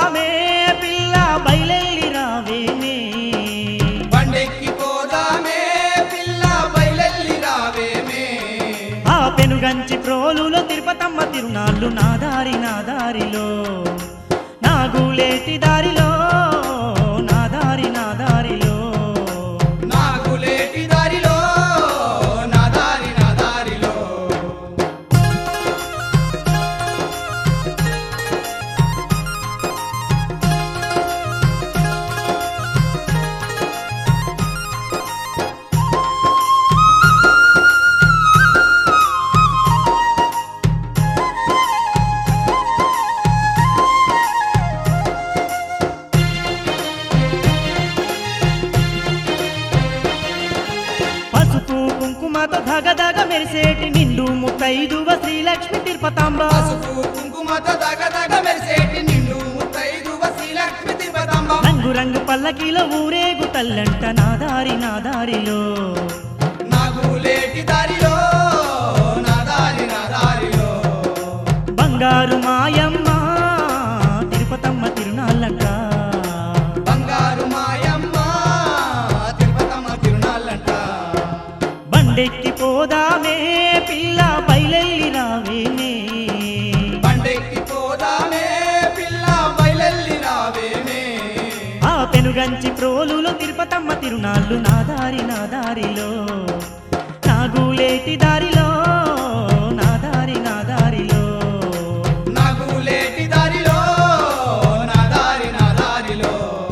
పోదామే పిల్ల బయలెల్లి రావేనే బండెక్కి పోదామే పిల్ల బయలెల్లి రావేమే ఆ పెనుగంచి ప్రోలులో తిరుపతమ్మ తిరునాళ్ళు నా దారి నా దారిలో నా గూలేటి దారిలో నా దారి నా దారిలో నాగులేటి దారిలో నా దారి నా దారిలో పసుపు కుంకుమతో ధగధగ మెరిసేటి నిండు ముత్తైదువ శ్రీలక్ష్మి తిరుపతాంబ పసుపు కుంకుమతో దగ దగ మెరిసేటి నిండు ముత్తైదువ శ్రీలక్ష్మి తిరుపతమ్మ రంగు రంగు పల్లకిలో ఊరేగు తల్లంట నా దారి నా దారిలో నాగులేటి దారిలో నా దారి నా దారిలో బంగారు మాయమ్మ తిరుపతమ్మ తిరునాళ్ళంట బంగారు మాయమ్మ తిరుపతమ్మ తిరునాళ్ళంట బండెక్కి పోదామే పిల్ల బయలెల్లి రావేనే బండెక్కి పోదామే పిల్ల బయలెల్లి రావేమే ఆ పెనుగంచి ప్రోలులో తిరుపతమ్మ తిరునాళ్ళు నా దారి నా దారిలో నా గూలేటి దారిలో నా దారి నా దారిలో నాగులేటి దారిలో నా దారి నా దారిలో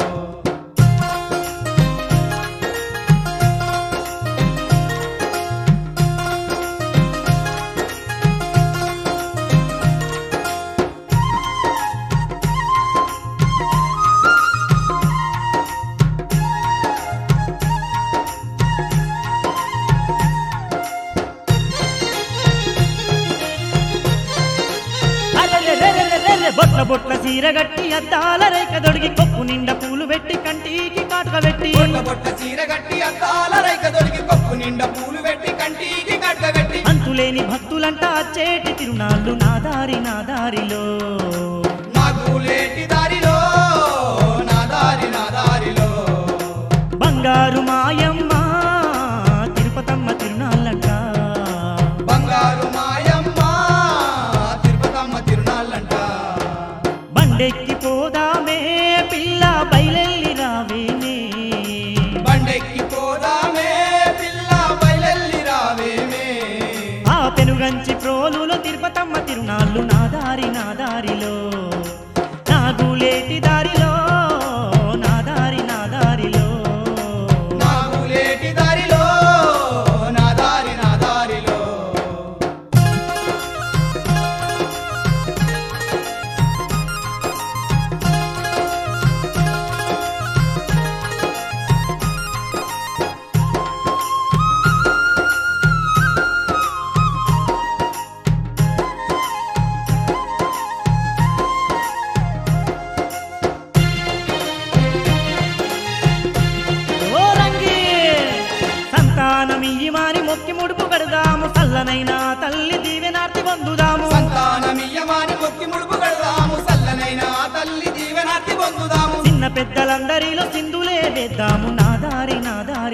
అరెరెరెరెరెరె, బొట్ల బొట్ల చీర గట్టి అద్దాల రేఖ దొడిగి కొప్పు నిండా పూలు పెట్టి కంటికి కాటుక పెట్టి బొట్ట బొట్ట చీర గట్టి అద్దాల రైక దొరికి కొప్పు నిండా పూలు పెట్టి కంటికి కట్టగట్టి అంతులేని భక్తులంట అచ్చేటి తిరునాళ్ళు నా దారి నా దారిలో నాగులేటి దారిలో నా దారి నా దారిలో బంగారు మాయమ్మ తిరుపతమ్మ తిరునాళ్ళంట బంగారు మాయమ్మ తిరుపతమ్మ తిరునాళ్ళంట బండెక్కి పోదామే పిల్ల బయలెల్లి రావేనే బండెక్కి పోదామే పిల్ల బయలెల్లి రావేమే ఆ పెనుగంచి ప్రోలులో తిరుపతమ్మ తిరునాళ్ళు నా దారి నా దారిలో నా గూలేటి దారిలో నా దారి నా దారిలో నాగులేటి దారిలో నా దారి నా దారిలో ఓ రంగి సంతానమియ్యమాని మొక్కి ముడుపు కడదాము చల్లనైన తల్లి దీవెనార్తి పొందుదాము సంతానమియ్యమాని మొక్కి ముడుపు కడదాము సల్లనైన ఆ తల్లి దీవెనార్తి పొందుదాము చిన్న పెద్దలందరిలో సింధులే వేద్దాము నా దారి నా దారి